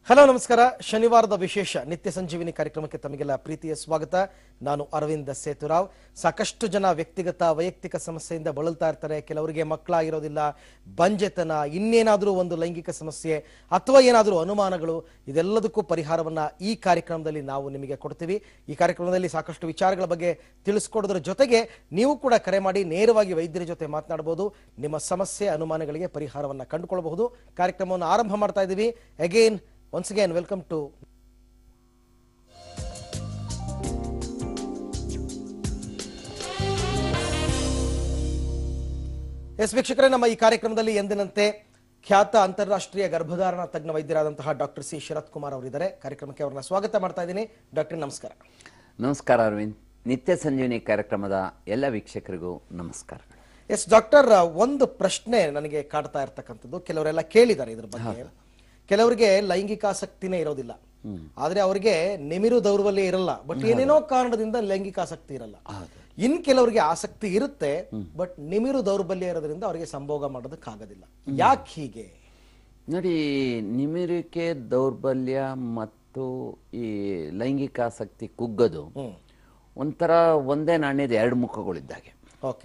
Hello ನಮಸ್ಕಾರ ಶನಿವಾರದ ವಿಶೇಷ ನಿತ್ಯ ಸಂಜೀವಿನಿ ಕಾರ್ಯಕ್ರಮಕ್ಕೆ ತಮಗೆಲ್ಲ ಪ್ರೀತಿಯ ಸ್ವಾಗತ ನಾನು ಅರವಿಂದ ಸೇತುರಾವ್ ಸಾಕಷ್ಟು ಜನ ವ್ಯಕ್ತಿಗತ ವೈಯಕ್ತಿಕ ಸಮಸ್ಯೆಯಿಂದ ಬಳಲ್ತಾ ಇರ್ತಾರೆ ಕೆಲವರಿಗೆ ಮಕ್ಕಳಾಗಿರೋದಿಲ್ಲ ಬಂಜೆತನ ಇನ್ನೇನಾದರೂ ಒಂದು ಲೈಂಗಿಕ ಸಮಸ್ಯೆ ಅಥವಾ ಏನಾದರೂ ಅನುಮಾನಗಳು ಇದೆಲ್ಲದಕ್ಕೂ ಪರಿಹಾರವನ್ನ ಈ ಕಾರ್ಯಕ್ರಮದಲ್ಲಿ ನಾವು ನಿಮಗೆ ಕೊಡ್ತೀವಿ ಈ ಕಾರ್ಯಕ್ರಮದಲ್ಲಿ ಸಾಕಷ್ಟು ವಿಚಾರಗಳ ಬಗ್ಗೆ ತಿಳಿಸ್ಕೊಡೋದ್ರ ಜೊತೆಗೆ ನೀವು ಕೂಡ ಕರೆ ಮಾಡಿ ನೇರವಾಗಿ ವೈದ್ಯರ ಜೊತೆ ಮಾತನಾಡಬಹುದು ನಿಮ್ಮ ಸಮಸ್ಯೆ ಅನುಮಾನಗಳಿಗೆ ಪರಿಹಾರವನ್ನ ಕಂಡುಕೊಳ್ಳಬಹುದು ಕಾರ್ಯಕ್ರಮವನ್ನು ಆರಂಭ ಮಾಡ್ತಾ ಇದ್ದೀವಿ again once again welcome to ಎಸ್ ವೀಕ್ಷಕರೇ ನಮ್ಮ ಈ ಕಾರ್ಯಕ್ರಮದಲ್ಲಿ ಎಂದಿನಂತೆ ಖ್ಯಾತ ಅಂತಾರಾಷ್ಟ್ರೀಯ ಗರ್ಭಧಾರಣ ತಜ್ಞ ವೈದ್ಯರಾದಂತಹ ಡಾಕ್ಟರ್ ಸಿ ಶರತ್ ಕುಮಾರ್ ಅವರಿದ್ದಾರೆ ಕಾರ್ಯಕ್ರಮಕ್ಕೆ ಅವರನ್ನ ಸ್ವಾಗತ ಮಾಡ್ತಾ ಇದ್ದೀನಿ ಡಾಕ್ಟರ್ ನಮಸ್ಕಾರ ನಮಸ್ಕಾರ ಅರವಿಂದ್ ನಿತ್ಯ ಸಂಜೀವಿನಿ ಕಾರ್ಯಕ್ರಮದ ಎಲ್ಲ ವೀಕ್ಷಕರಿಗೂ ನಮಸ್ಕಾರ ಎಸ್ ಡಾಕ್ಟರ್ ಒಂದು ಪ್ರಶ್ನೆ ನನಗೆ ಕಾಡ್ತಾ ಇರ್ತಕ್ಕಂಥದ್ದು ಕೆಲವರೆಲ್ಲ ಕೇಳಿದ್ದಾರೆ ಇದ್ರ ಬಗ್ಗೆ ಕೆಲವರಿಗೆ ಲೈಂಗಿಕಾಸಕ್ತಿನೇ ಇರೋದಿಲ್ಲ ಆದ್ರೆ ಅವರಿಗೆ ನಿಮಿರು ದೌರ್ಬಲ್ಯ ಇರಲ್ಲ ಬಟ್ ಏನೇನೋ ಕಾರಣದಿಂದ ಲೈಂಗಿಕಾಸಕ್ತಿ ಇರಲ್ಲ ಇನ್ ಕೆಲವರಿಗೆ ಆಸಕ್ತಿ ಇರುತ್ತೆ ಬಟ್ ನಿಮಿರು ದೌರ್ಬಲ್ಯ ಇರೋದ್ರಿಂದ ಅವರಿಗೆ ಸಂಭೋಗ ಮಾಡೋದಕ್ಕಾಗೋದಿಲ್ಲ ಯಾಕೆ ಹೀಗೆ ನೋಡಿ ನಿಮಿರಿಕೆ ದೌರ್ಬಲ್ಯ ಮತ್ತು ಈ ಲೈಂಗಿಕ ಆಸಕ್ತಿ ಕುಗ್ಗೋದು ಒಂಥರ ಒಂದೇ ನಾಣ್ಯದ ಎರಡು ಮುಖಗಳಿದ್ದಾಗೆ ಓಕೆ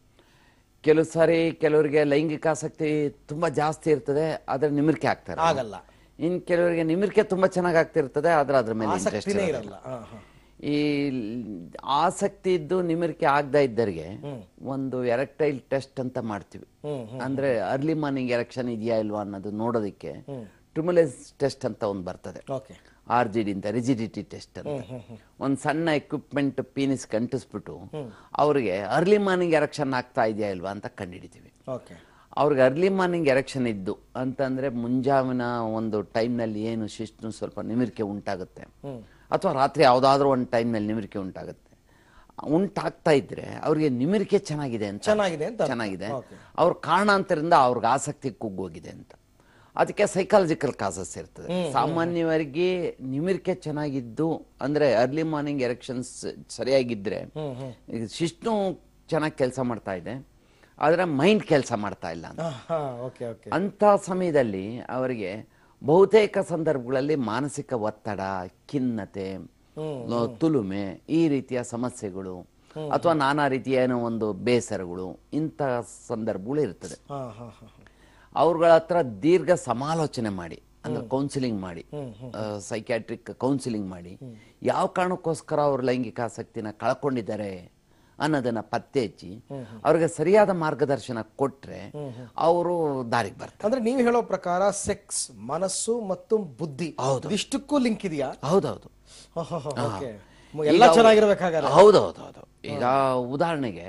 ಕೆಲವು ಸಾರಿ ಕೆಲವರಿಗೆ ಲೈಂಗಿಕ ಆಸಕ್ತಿ ತುಂಬಾ ಜಾಸ್ತಿ ಇರ್ತದೆ ಆದ್ರೆ ನಿಮಿರಿಕೆ ಆಗ್ತಾರೆ ಆಗಲ್ಲ ಇನ್ ಕೆಲವರಿಗೆ ನಿಮಿರಿಕೆ ತುಂಬಾ ಚೆನ್ನಾಗಿ ಆಗ್ತಿರ್ತದೆ ಆದ್ರೆ ಅದ್ರ ಮೇಲೆ ಇಂಟ್ರೆಸ್ಟ್ ಆಸಕ್ತಿನೇ ಇರಲ್ಲ ಹಾ, ಹಾ. ಈ ಲ್- ಆಸಕ್ತಿ ಇದ್ದು ನಿಮಿರಿಕೆ ಆಗದ ಇದ್ದರಿಗೆ ಒಂದು ಎರೆಕ್ಟೈಲ್ ಟೆಸ್ಟ್ ಅಂತ ಮಾಡ್ತೀವಿ ಅಂದ್ರೆ ಅರ್ಲಿ ಮಾರ್ನಿಂಗ್ ಎರೆಕ್ಷನ್ ಇದೆಯಾ ಇಲ್ವಾ ಅನ್ನೋದು ನೋಡೋದಕ್ಕೆ ಟ್ಯುಮುಲೆಸ್ ಟೆಸ್ಟ್ ಅಂತ ಒಂದು ಬರ್ತದೆ ಓಕೆ ಆರ್ ಜಿ ಡಿ ಅಂತ ರಿಜಿಡಿಟಿ ಟೆಸ್ಟ್ ಅಂತ ಒಂದು ಸಣ್ಣ ಎಕ್ವಿಪ್ಮೆಂಟ್ ಪೀನಿಸ್ ಕಂಟಿಸ್ಬಿಟ್ಟು ಅವ್ರಿಗೆ ಅರ್ಲಿ ಮಾರ್ನಿಂಗ್ ಎರೆಕ್ಷನ್ ಆಗ್ತಾ ಇದೆಯಾ ಇಲ್ವಾ ಅಂತ ಕಂಡುಹಿಡಿತೀವಿ ಓಕೆ ಅವ್ರಿಗೆ ಅರ್ಲಿ ಮಾರ್ನಿಂಗ್ ಎರೆಕ್ಷನ್ ಇದ್ದು ಅಂತಂದ್ರೆ ಮುಂಜಾವಿನ ಒಂದು ಟೈಮ್ನಲ್ಲಿ ಏನು ಶಿಸ್ತು ಸ್ವಲ್ಪ ನಿಮಿರಿಕೆ ಉಂಟಾಗುತ್ತೆ ಅಥವಾ ರಾತ್ರಿ ಯಾವುದಾದ್ರೂ ಒಂದು ಟೈಮ್ನಲ್ಲಿ ನಿಮಿರಿಕೆ ಉಂಟಾಗುತ್ತೆ ಉಂಟಾಗ್ತಾ ಇದ್ರೆ ಅವ್ರಿಗೆ ನಿಮಿರಿಕೆ ಚೆನ್ನಾಗಿದೆ ಅಂತ ಚೆನ್ನಾಗಿದೆ ಅಂತ ಅರ್ಥ. ಚೆನ್ನಾಗಿದೆ Okay. ಅವ್ರ ಕಾರಣಾಂತರದಿಂದ ಅವ್ರಿಗೆ ಆಸಕ್ತಿ ಕುಗ್ಗೋಗಿದೆ ಅಂತ ಅದಕ್ಕೆ ಸೈಕಾಲಜಿಕಲ್ ಕಾಸಸ್ ಇರ್ತದೆ ಸಾಮಾನ್ಯವಾಗಿ ನಿಮಿರಿಕೆ ಚೆನ್ನಾಗಿದ್ದು ಅಂದ್ರೆ ಅರ್ಲಿ ಮಾರ್ನಿಂಗ್ ಎರೆಕ್ಷನ್ಸ್ ಸರಿಯಾಗಿದ್ರೆ ಈಗ ಶಿಸ್ತು ಚೆನ್ನಾಗಿ ಕೆಲಸ ಮಾಡ್ತಾ ಇದೆ ಆದ್ರೆ ಮೈಂಡ್ ಕೆಲಸ ಮಾಡ್ತಾ ಇಲ್ಲ ಅಂತ ಓಕೆ ಓಕೆ ಅಂತ ಸಮಯದಲ್ಲಿ ಅವರಿಗೆ ಬಹುತೇಕ ಸಂದರ್ಭಗಳಲ್ಲಿ ಮಾನಸಿಕ ಒತ್ತಡ ಖಿನ್ನತೆ ಲ- ತುಲುಮೆ ಈ ರೀತಿಯ ಸಮಸ್ಯೆಗಳು ಅಥವಾ ನಾನಾ ರೀತಿಯ ಏನೋ ಒಂದು ಬೇಸರಗಳು ಇಂಥ ಸಂದರ್ಭಗಳು ಇರ್ತದೆ ಹಾ ಹಾ ಹಾ ಅವ್ರಗಳ ಹತ್ರ ದೀರ್ಘ ಸಮಾಲೋಚನೆ ಮಾಡಿ ಅಂದ್ರೆ ಕೌನ್ಸಿಲಿಂಗ್ ಮಾಡಿ ಸೈಕ್ಯಾಟ್ರಿಕ್ ಕೌನ್ಸಿಲಿಂಗ್ ಮಾಡಿ ಯಾವ ಕಾರಣಕ್ಕೋಸ್ಕರ ಅವ್ರ ಲೈಂಗಿಕ ಆಸಕ್ತಿನ ಕಳ್ಕೊಂಡಿದ್ದಾರೆ ಅನ್ನೋದನ್ನ ಪತ್ತೆ ಹಚ್ಚಿ ಅವ್ರಿಗೆ ಸರಿಯಾದ ಮಾರ್ಗದರ್ಶನ ಕೊಟ್ರೆ ಅವರು ದಾರಿಗೆ ಬರ್ತಾರೆ ಅಂದ್ರೆ ನೀವು ಹೇಳೋ ಪ್ರಕಾರ ಸೆಕ್ಸ್ ಮನಸ್ಸು ಮತ್ತು ಬುದ್ಧಿ ಇಷ್ಟಕ್ಕೂ ಲಿಂಕ್ ಇದೆಯಾ ಹೌದೌದು ಓಕೆ ಎಲ್ಲ ಚೆನ್ನಾಗಿರ್ಬೇಕಾಗಾರೆ ಹೌದೌದು ಹೌದು ಈಗ ಉದಾಹರಣೆಗೆ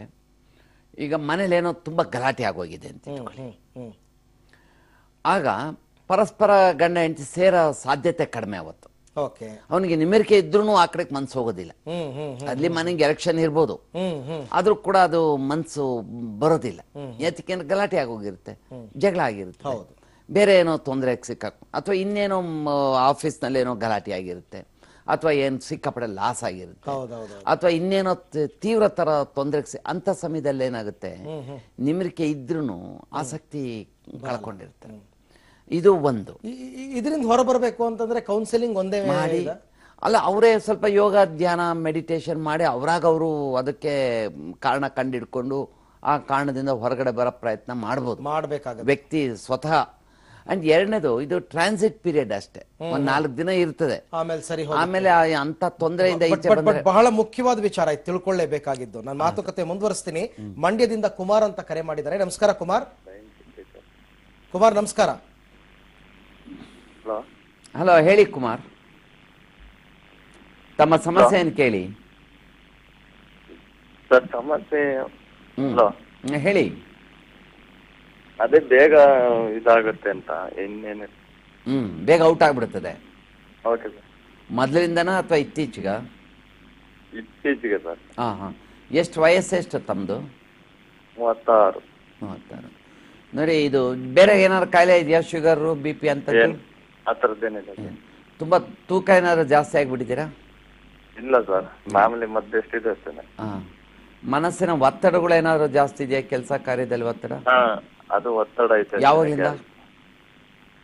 ಈಗ ಮನೇಲಿ ಏನೋ ತುಂಬಾ ಗಲಾಟೆ ಆಗೋಗಿದೆ ಅಂತ ಇಟ್ಕೊಳ್ಳಿ. ಹ್ಮ್ ಹ್ಮ್ ಆಗ ಪರಸ್ಪರ ಗಂಡ ಹೆಂಡತಿ ಸೇರೋ ಸಾಧ್ಯತೆ ಕಡಿಮೆ ಅವತ್ತು ಓಕೆ ಅವನಿಗೆ ನಿಮಿರಿಕೆ ಇದ್ರೂ ಆ ಕಡೆಗೆ ಮನ್ಸು ಹೋಗೋದಿಲ್ಲ ಹ್ಮ್ ಹ್ಮ್ ಅಲ್ಲಿ ಮನೆಗೆ ಎಲೆಕ್ಷನ್ ಇರ್ಬೋದು ಹ್ಮ್ ಹ್ಮ್ ಆದ್ರೂ ಕೂಡ ಅದು ಮನ್ಸು ಬರೋದಿಲ್ಲ ಯಾತಕ್ಕೆ ಗಲಾಟೆ ಆಗೋಗಿರುತ್ತೆ ಜಗಳ ಆಗಿರುತ್ತೆ ಹೌದು. ಬೇರೆ ಏನೋ ತೊಂದರೆ ಸಿಕ್ಕಾಕ ಅಥವಾ ಇನ್ನೇನೋ ಆಫೀಸ್ನಲ್ಲಿ ಏನೋ ಗಲಾಟೆ ಆಗಿರುತ್ತೆ ಅಥವಾ ಏನು ಸಿಕ್ಕಾಪಡೆ ಲಾಸ್ ಆಗಿರುತ್ತೆ ಹೌದೌದು ಅಥವಾ ಇನ್ನೇನೋ ತ- ತೀವ್ರ ತರ ತೊಂದರೆ ಅಂತ ಸಮಯದಲ್ಲಿ ಏನಾಗುತ್ತೆ ನಿಮಿರಿಕೆ ಇದ್ರೂ ಆಸಕ್ತಿ ಕಳ್ಕೊಂಡಿರ್ತಾರೆ ಇದು ಒಂದು ಇದರಿಂದ ಹೊರ ಬರಬೇಕು ಅಂತಂದ್ರೆ ಕೌನ್ಸಿಲಿಂಗ್ ಒಂದೇ ಮಾಡಿ ಇದೆ? ಅಲ್ಲ ಅವರೇ ಸ್ವಲ್ಪ ಯೋಗ ಧ್ಯಾನ ಮೆಡಿಟೇಷನ್ ಮಾಡಿ ಅವರಾಗ ಅವರು ಅದಕ್ಕೆ ಕಾರಣ ಕಂಡಿಡ್ಕೊಂಡು ಆ ಕಾರಣದಿಂದ ಹೊರಗಡೆ ಬರೋ ಪ್ರಯತ್ನ ಮಾಡ್ಬೋದು ಮಾಡ್ಬೇಕಾಗತ್ತೆ ವ್ಯಕ್ತಿ ಸ್ವತಃ ಅಂಡ್ ಎರಡನೇದು ಇದು ಟ್ರಾನ್ಸಿಟ್ ಪೀರಿಯಡ್ ಅಷ್ಟೇ ಒಂದ್ ನಾಲ್ಕು ದಿನ ಇರ್ತದೆ ಆಮೇಲೆ ಸರಿ ಹೋಗುತ್ತೆ. ಆಮೇಲೆ ಆ ಅಂತ ತೊಂದರೆಯಿಂದ ಬಟ್ ಈಚೆ ಬಟ್ ಬಂದ್ರೆ ಬಟ್ ಬಹಳ ಮುಖ್ಯವಾದ ವಿಚಾರ ಇದು ತಿಳ್ಕೊಳ್ಳೇಬೇಕಾಗಿದ್ದು ನಾನು ಮಾತುಕತೆ ಮುಂದುವರಿಸ್ತೀನಿ ಮಂಡ್ಯದಿಂದ ಕುಮಾರ್ ಅಂತ ಕರೆ ಮಾಡಿದ್ದಾರೆ ನಮಸ್ಕಾರ ಕುಮಾರ್ ಕುಮಾರ್ ನಮಸ್ಕಾರ ಹಲೋ ಹಲೋ ಹೇಳಿ ಕುಮಾರ್ ತಮ್ಮ ಸಮಸ್ಯೆ ಏನು ಕೇಳಿ ಸರ್ ಸಮಸ್ಯೆ ಹ್ಮ್. ಹಲೋ ಹ್ಮ್, ಹೇಳಿ ಅದೇ ಬೇಗ ಇದಾಗುತ್ತೆ ಅಂತ ಇನ್ನೇನು ಹ್ಮ್ ಬೇಗ ಔಟ್ ಆಗ್ಬಿಡ್ತದೆ ಓಕೆ ಸರ್ ಮೊದಲಿಂದನ ಅಥವಾ ಇತ್ತೀಚೆಗ ಇತ್ತೀಚೆಗೆ ಸರ್ ಹಾ ಹಾ ಎಷ್ಟು ವಯಸ್ಸು ಎಷ್ಟು ತಮ್ಮದು ಮೂವತ್ತಾರು ಮೂವತ್ತಾರು ನೋಡಿ ಇದು ಬೇರೆ ಏನಾದ್ರು ಕಾಯಿಲೆ ಇದೆಯಾ ಶುಗರು ಬಿ ಪಿ ಅಂತ ಏನ್ ಆ ಥರದ್ದೇನಿಲ್ಲ ಸರ್ ತುಂಬಾ ತೂಕ ಏನಾದ್ರು ಜಾಸ್ತಿ ಆಗ್ಬಿಟ್ಟಿದ್ದೀರಾ ಇಲ್ಲ ಸರ್ ಮಾಮೂಲಿ ಮತ್ತೆ ಎಷ್ಟಿದೆ ಅಷ್ಟೇನೆ ಹಾ ಮನಸ್ಸಿನ ಒತ್ತಡಗಳು ಏನಾದ್ರು ಜಾಸ್ತಿ ಇದೆಯಾ ಕೆಲಸ ಕಾರ್ಯದಲ್ಲಿ ಒತ್ತಡ ಹಾ ಅದು ಒತ್ತಡ ಐತೆ ಯಾವಾಗಿಂದ